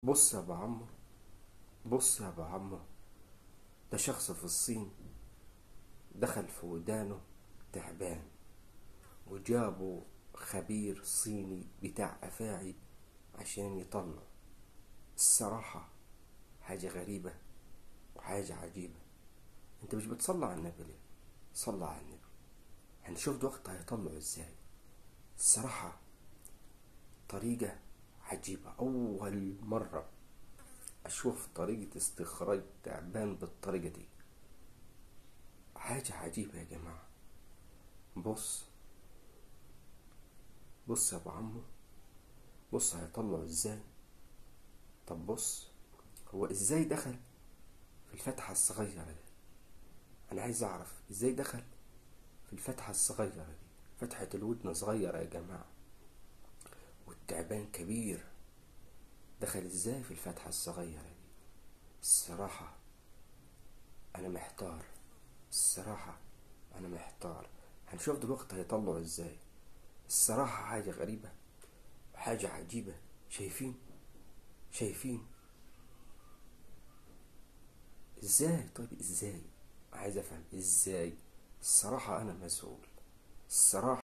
بص يا ابو عمو بص يا ابو عمو ده شخص في الصين دخل في ودانه تعبان وجابوا خبير صيني بتاع أفاعي عشان يطلع الصراحة حاجة غريبة وحاجة عجيبة انت مش بتصلي على النبي ليه صلى على النبي هنشوف دلوقتي هيطلعوا ازاي الصراحة طريقة عجيبة أول مرة أشوف طريقة استخراج تعبان بالطريقة دي حاجة عجيبة يا جماعة بص بص يا أبو عمو بص هيطلعوا ازاي طب بص هو ازاي دخل في الفتحة الصغيرة دي أنا عايز أعرف ازاي دخل في الفتحة الصغيرة دي فتحة الودن صغيرة يا جماعة والتعبان كبير دخل ازاي في الفتحة الصغيرة دي الصراحة أنا محتار الصراحة أنا محتار هنشوف دلوقتي هيطلعوا ازاي الصراحة حاجة غريبة وحاجة عجيبة شايفين شايفين ازاي طيب ازاي عايز افهم ازاي الصراحة انا مسؤول الصراحة